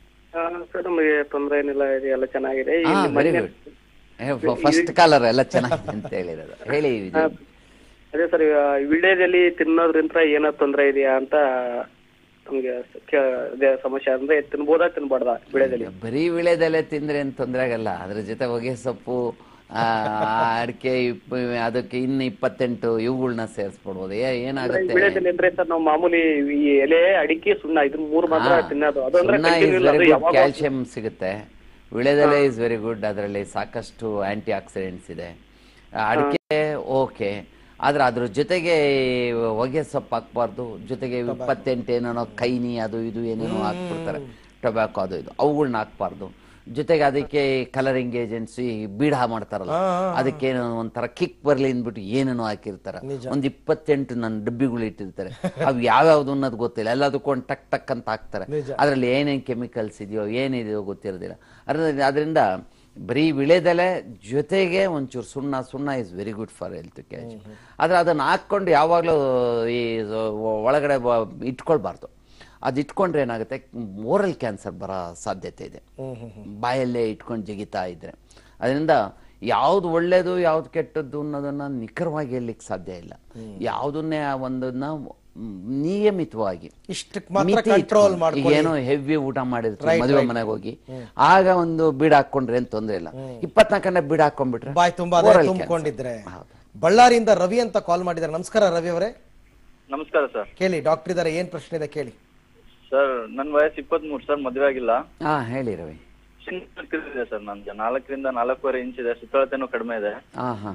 ಸರ್ ನಮಗೆ ತೊಂದರೆ ಏನಿಲ್ಲ ಇದೆ ಎಲ್ಲ ಚೆನ್ನಾಗಿದೆ ಹಾ ಇಲ್ಲಿ ವೆರಿ ಮೊನ್ನೆ- ಗುಡ್ ಫಸ್ಟ್ ಕಾಲರ್ ಎಲ್ಲ ಚೆನ್ನಾಗಿದೆ ಅಂತ ಹೇಳಿರೋದು ಹೇಳಿ ವಿಜಯ್ ಅದೇ ಸರ್ ವಿಳ್ಯದಲ್ಲಿ ತಿನ್ನೋದ್ರಿಂದ ಏನೋ ತೊಂದರೆ ಇದೆಯಾ ಅಂತ ನಮ್ಗೆ ಕ- ಅದೇ ಸಮಸ್ಯೆ ಅಂದ್ರೆ ತಿನ್ಬೋದಾ ತಿನ್ಬಾರ್ದಾ ವಿಳ್ಯದಲ್ಲಿ ಬರೀ ವಿಳೆದೆಲೆ ತಿಂದ್ರೆ ಏನ್ ತೊಂದರೆ ಆಗಲ್ಲ ಅದ್ರ ಜೊತೆ ಹೊಗೆ ಸೊಪ್ಪು ಆ, ಅಡಿಕೆ ಇಪ್- ಅದಕ್ಕೆ ಇನ್ನು ಇಪ್ಪತ್ತೆಂಟು ಇವುಗಳನ್ನ ಸೇರಿಸ್ಬಿಡ್ಬೋದು ಏ- ಏನಾಗುತ್ತೆ ವಿಳ್ಯದಲ್ಲಿ ಅಂದ್ರೆ ಸರ್ ನಾವು ಮಾಮೂಲಿ ಈ ಎಲೆ ಅಡಿಕೆ ಸುಣ್ಣ ಇದ್ರ ಮೂರು ಮಾತ್ರ ತಿನ್ನೋದು ಅದು ಅಂದ್ರೆ continue ಇಲ್ಲ, ಅದು ಯಾವಾಗ ಕ್ಯಾಲ್ಸಿಯಂ ಸಿಗುತ್ತೆ ವಿಳೆದೆಲೆ ಇಸ್ ವೆರಿ ಗುಡ್ ಅದರಲ್ಲಿ ಸಾಕಷ್ಟು ಆಂಟಿ ಆಕ್ಸಿಡೆಂಟ್ಸ್ ಇದೆ ಅಡಿಕೆ ಓಕೆ ಆದ್ರೆ ಅದ್ರ ಜೊತೆಗೆ ಹೊಗೆ ಸೊಪ್ಪು ಹಾಕ್ಬಾರ್ದು ಜೊತೆಗೆ ಇಪ್ಪತ್ತೆಂಟು ಏನೇನೋ ಕೈನಿ ಅದು ಇದು ಏನೇನೋ ಹಾಕ್ಬಿಡ್ತಾರೆ ಟೊಬ್ಯಾಕೋ ಅದು ಇದು ಅವುಗಳನ್ನ ಹಾಕ್ಬಾರ್ದು ಜೊತೆಗೆ ಅದಕ್ಕೆ ಕಲರಿಂಗ್ ಏಜೆನ್ಸಿ ಬೀಡ ಮಾಡ್ತಾರಲ್ಲ ಅದಕ್ಕೆ ಏನೋ ಒಂಥರ ಕಿಕ್ ಬರ್ಲಿ ಅಂದ್ಬಿಟ್ಟು ಏನೇನೋ ಹಾಕಿರ್ತಾರೆ ಒಂದ್ ಇಪ್ಪತ್ತೆಂಟು ನನ್ನ ಡಬ್ಬಿಗಳು ಇಟ್ಟಿರ್ತಾರೆ ಅವು ಯಾವ್ಯಾವ್ದು ಅನ್ನೋದು ಗೊತ್ತಿಲ್ಲ ಎಲ್ಲದಕ್ಕೂ ಒಂದು ಟಕ್ ಟಕ್ ಅಂತ ಹಾಕ್ತಾರೆ ಅದರಲ್ಲಿ ಏನೇನ್ ಕೆಮಿಕಲ್ಸ್ ಇದೆಯೋ ಏನಿದೆಯೋ ಗೊತ್ತಿರೋದಿಲ್ಲ ಅದ್ರ- ಅದರಿಂದ ಬರೀ ವಿಳೆದೆಲೆ ಜೊತೆಗೆ ಒಂಚೂರು ಸುಣ್ಣ ಸುಣ್ಣ is very good for health catch ಆದ್ರೆ ಅದನ್ನ ಹಾಕೊಂಡು ಯಾವಾಗಲೂ ಈ ಒಳಗಡೆ ಬ- ಇಟ್ಕೊಳ್ಬಾರ್ದು ಅದು ಇಟ್ಕೊಂಡ್ರೆ ಏನಾಗುತ್ತೆ ಓರಲ್ ಕ್ಯಾನ್ಸರ್ ಬರೋ ಸಾಧ್ಯತೆ ಇದೆ ಬಾಯಲ್ಲೇ ಇಟ್ಕೊಂಡು ಜಿಗಿತಾ ಇದ್ರೆ ಅದರಿಂದ ಯಾವ್ದು ಒಳ್ಳೇದು ಯಾವ್ದು ಕೆಟ್ಟದ್ದು ಅನ್ನೋದನ್ನ ನಿಖರವಾಗಿ ಹೇಳಲಿಕ್ಕೆ ಸಾಧ್ಯ ಇಲ್ಲ ಯಾವುದನ್ನೇ ಒಂದನ್ನ ಮ್, ನಿಯಮಿತವಾಗಿ ಇಷ್ಟಕ್ಕೆ ಮಾತ್ರ ಮಿತಿ ಕಂಟ್ರೋಲ್ ಇಟ್ಕೊಂಡು. ಈಗ ಮಾಡ್ಕೊಳ್ಳಿ ಏನೋ ಹೆವಿ ಊಟ ಮಾಡಿರ್ತಾರೆ Right, ಮದುವೆ right. ಮನೆಗೆ ಹೋಗಿ ಆಗ ಒಂದು ಬೀಡ್ ಹಾಕೊಂಡ್ರೆ ಏನ್ ತೊಂದ್ರೆ ಇಲ್ಲ ಇಪ್ಪತ್ನಾಲ್ಕನೇ ಬೀಡ್ ಹಾಕೊಂಡ್ಬಿಟ್ರೆ ಬಾಯ್ ತುಂಬಾ oral cancer. ತುಂಬಿಕೊಂಡಿದ್ರೆ ಹೌದು. ಬಳ್ಳಾರಿಯಿಂದ ರವಿ ಅಂತ ಕಾಲ್ ಮಾಡಿದ್ದಾರೆ ನಮಸ್ಕಾರ ರವಿ ಅವರೇ ನಮಸ್ಕಾರ ಸರ್ ಕೇಳಿ ಡಾಕ್ಟರ್ ಇದ್ದಾರೆ ಏನ್ ಪ್ರಶ್ನೆ ಇದೆ ಕೇಳಿ ಸರ್ ನನ್ನ ವಯಸ್ಸು ಇಪ್ಪತ್ಮೂರು ಸರ್ ಮದುವೆ ಆಗಿಲ್ಲ ಹಾ ಹೇಳಿ ರವಿ ಇದೆ ಸರ್ ನನ್ಗೆ ನಾಲ್ಕರಿಂದ ನಾಲ್ಕೂವರೆ ಇಂಚ್ ಇದೆ ಸುತ್ತಳತೆನೂ ಕಡಿಮೆ ಇದೆ ಹಾ ಹಾ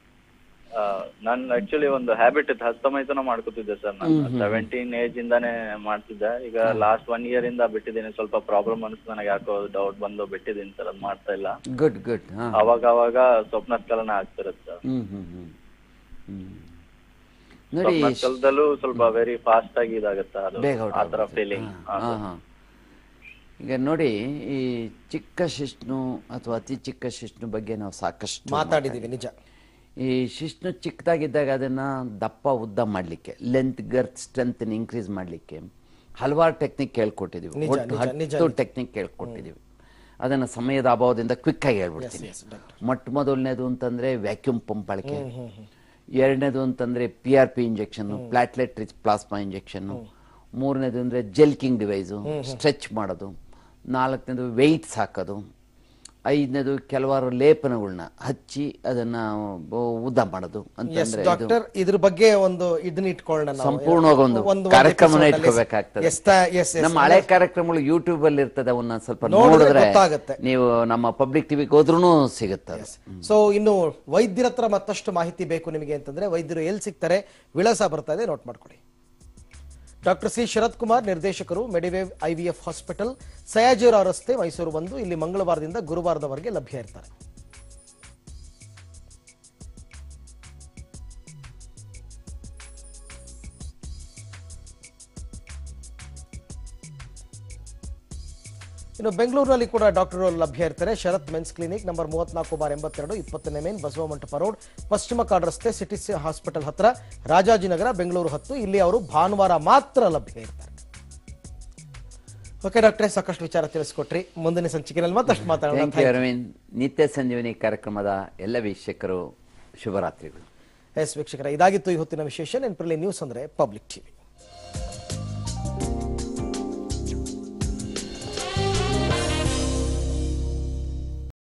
ನಾನು ಆಕ್ಚುಲಿ ಒಂದು ಹ್ಯಾಬಿಟ್ ಇತ್ತು ಹಸ್ತಮೈಥುನ ಮಾಡ್ಕೊತಿದ್ದೆ ಸರ್ ನಾನು ಸೆವೆಂಟೀನ್ ಏಜ್ ಇಂದಾನೇ ಮಾಡ್ತಿದ್ದೆ ಈಗ ಲಾಸ್ಟ್ ಒನ್ ಇಯರ್ ಇಂದ ಬಿಟ್ಟಿದ್ದೀನಿ ಸ್ವಲ್ಪ ಪ್ರಾಬ್ಲಮ್ ಅನ್ಸುತ್ತೆ ನನಗೆ ಯಾಕೋ ಡೌಟ್ ಬಂದು ಬಿಟ್ಟಿದ್ದೀನಿ ಸರ್ ಅದು ಮಾಡ್ತಾ ಇಲ್ಲ ಗುಡ್ ಗುಡ್ ಹಾ ಅವಾಗ ಅವಾಗ ಸ್ವಪ್ನ ಸ್ಖಲನ ಆಗ್ತಿರುತ್ತೆ ಸರ್ ಹ್ಮ್ ಹ್ಮ್ ಹ್ಮ್ ಹ್ಮ್ ನೋಡಿ ಸ್ವಪ್ನ ಸ್ಖಲದಲ್ಲೂ ಸ್ವಲ್ಪ ವೆರಿ ಫಾಸ್ಟ್ ಆಗಿ ಇದಾಗುತ್ತೆ ಅದು ಬೇಗ out ಆ ತರ ಆಗುತ್ತೆ. ಫೀಲಿಂಗ್ ಹಾ, ಹಾ, ಹಾ. ಈಗ ನೋಡಿ ಈ ಚಿಕ್ಕ ಶಿಶ್ನು ಅಥವಾ ಅತಿ ಚಿಕ್ಕ ಶಿಶ್ನು ಬಗ್ಗೆ ನಾವು ಸಾಕಷ್ಟು ಮಾತಾಡಿದೀವಿ ನಿಜ ಈ ಶಿಶ್ನು ಚಿಕ್ಕದಾಗಿದ್ದಾಗ ಅದನ್ನ ದಪ್ಪ ಉದ್ದ ಮಾಡಲಿಕ್ಕೆ ಲೆಂತ್ ಗರ್ತ್ ಸ್ಟ್ರೆಂತ್ ಇನ್ಕ್ರೀಸ್ ಮಾಡಲಿಕ್ಕೆ ಹಲವಾರು ಟೆಕ್ನಿಕ್ ಹೇಳ್ಕೊಟ್ಟಿದೀವಿ ನಿಜ, ಒಟ್ಟು ನಿಜ, ನಿಜ, ಹತ್ತು ಟೆಕ್ನಿಕ್ ಹೇಳ್ಕೊಟ್ಟಿದೀವಿ ಅದನ್ನು ಸಮಯದ ಅಭಾವದಿಂದ ಕ್ವಿಕ್ ಆಗಿ ಹೇಳ್ಬಿಡ್ತೀನಿ Yes, yes, doctor. ಮೊಟ್ಟ ಮೊದಲನೇದು ಅಂತಂದ್ರೆ ವ್ಯಾಕ್ಯೂಮ್ ಪಂಪ್ ಬಳಕೆ ಎರಡನೇದು ಅಂತಂದ್ರೆ P R P injection platelet rich plasma injection ಮೂರನೇದು ಅಂದ್ರೆ ಜೆಲ್ಕಿಂಗ್ ಡಿವೈಸು ಸ್ಟ್ರೆಚ್ ಮಾಡೋದು ನಾಲ್ಕನೇದು ವೆಯ್ಟ್ಸ್ ಹಾಕೋದು ಐದನೇದು ಕೆಲವಾರು ಲೇಪನಗಳನ್ನ ಹಚ್ಚಿ ಅದನ್ನ ಬ- ಉದ್ದ ಮಾಡೋದು ಎಸ್ ಅಂತಂದ್ರೆ ಇದು ಡಾಕ್ಟರ್ ಇದ್ರ ಬಗ್ಗೆ ಒಂದು ಇದನ್ನ ಇಟ್ಕೊಳ್ಳೋಣ ನಾವು. ಸಂಪೂರ್ಣವಾಗಿ ಒಂದು ಒಂದು ಕಾರ್ಯಕ್ರಮನ episode ಅಲ್ಲಿ. ಇಟ್ಕೋಬೇಕಾಗ್ತದೆ ಎಸ್ ತಾ- ಎಸ್ ಎಸ್. ನಮ್ಮ ಹಳೆ ಕಾರ್ಯಕ್ರಮಗಳು ಯೂಟ್ಯೂಬ್ ಅಲ್ಲಿ ಇರ್ತದೆ ಅವನ್ನ ಸ್ವಲ್ಪ ನೋಡಿದ್ರೆ ನೋಡಿದ್ರೆ ಗೊತ್ತಾಗುತ್ತೆ. ನೀವು ನಮ್ಮ ಪಬ್ಲಿಕ್ ಟಿವಿಗೆ ಹೋದ್ರೂ ಸಿಗುತ್ತೆ ಅದು. ಸೊ ಇನ್ನು ವೈದ್ಯರ ಹತ್ರ ಮತ್ತಷ್ಟು ಮಾಹಿತಿ ಬೇಕು ನಿಮಗೆ ಅಂತಂದ್ರೆ ವೈದ್ಯರು ಎಲ್ಲಿ ಸಿಗ್ತಾರೆ ವಿಳಾಸ ಬರ್ತಾ ಇದೆ ನೋಟ್ ಮಾಡ್ಕೊಳ್ಳಿ ಡಾಕ್ಟರ್ ಸಿ ಶರತ್ ಕುಮಾರ್ ನಿರ್ದೇಶಕರು ಮೆಡಿವೇವ್ ಐವಿಎಫ್ ಹಾಸ್ಪಿಟಲ್ ಸಯಾಜಿರಾವ್ ರಸ್ತೆ ಮೈಸೂರು ಒಂದು ಇಲ್ಲಿ ಮಂಗಳವಾರದಿಂದ ಗುರುವಾರದವರೆಗೆ ಲಭ್ಯ ಇರ್ತಾರೆ ಇನ್ನು ಬೆಂಗಳೂರಿನಲ್ಲಿ ಕೂಡ ಡಾಕ್ಟರ್ ಲಭ್ಯ ಇರ್ತಾರೆ ಶರತ್ ಮೆನ್ಸ್ ಕ್ಲಿನಿಕ್ ನಂಬರ್ ಮೂವತ್ನಾಲ್ಕು ಬಾರ್ ಎಂಬತ್ತೆರಡು ಇಪ್ಪತ್ತನೇ ಮೇನ್ ಬಸವ ಮಂಟಪ ರೋಡ್ ಪಶ್ಚಿಮ ಕಾಡ್ ರಸ್ತೆ ಸಿಟಿ ಹಾಸ್ಪಿಟಲ್ ಹತ್ರ ರಾಜಾಜಿನಗರ ಬೆಂಗಳೂರು ಹತ್ತು ಇಲ್ಲಿ ಅವರು ಭಾನುವಾರ ಮಾತ್ರ ಲಭ್ಯ ಇರ್ತಾರೆ ಓಕೆ ಡಾಕ್ಟ್ರೆ ಸಾಕಷ್ಟು ವಿಚಾರ ತಿಳಿಸ್ಕೊಟ್ರಿ ಮುಂದಿನ ಸಂಚಿಕೆಯಲ್ಲಿ ಮತ್ತಷ್ಟು ಮಾತಾಡೋಣ ಥ್ಯಾಂಕ್ ಯು ಅರವಿಂದ್ ನಿತ್ಯ ಸಂಜೀವನಿ ಕಾರ್ಯಕ್ರಮದ ಎಲ್ಲ ವೀಕ್ಷಕರು ಶುಭರಾತ್ರಿಗಳು ಎಸ್ ವೀಕ್ಷಕರ ಇದಾಗಿತ್ತು ಇವತ್ತಿನ ವಿಶೇಷ ನೆನಪಲ್ಲಿ ನ್ಯೂಸ್ ಅಂದ್ರೆ ಪಬ್ಲಿಕ್ ಟಿವಿ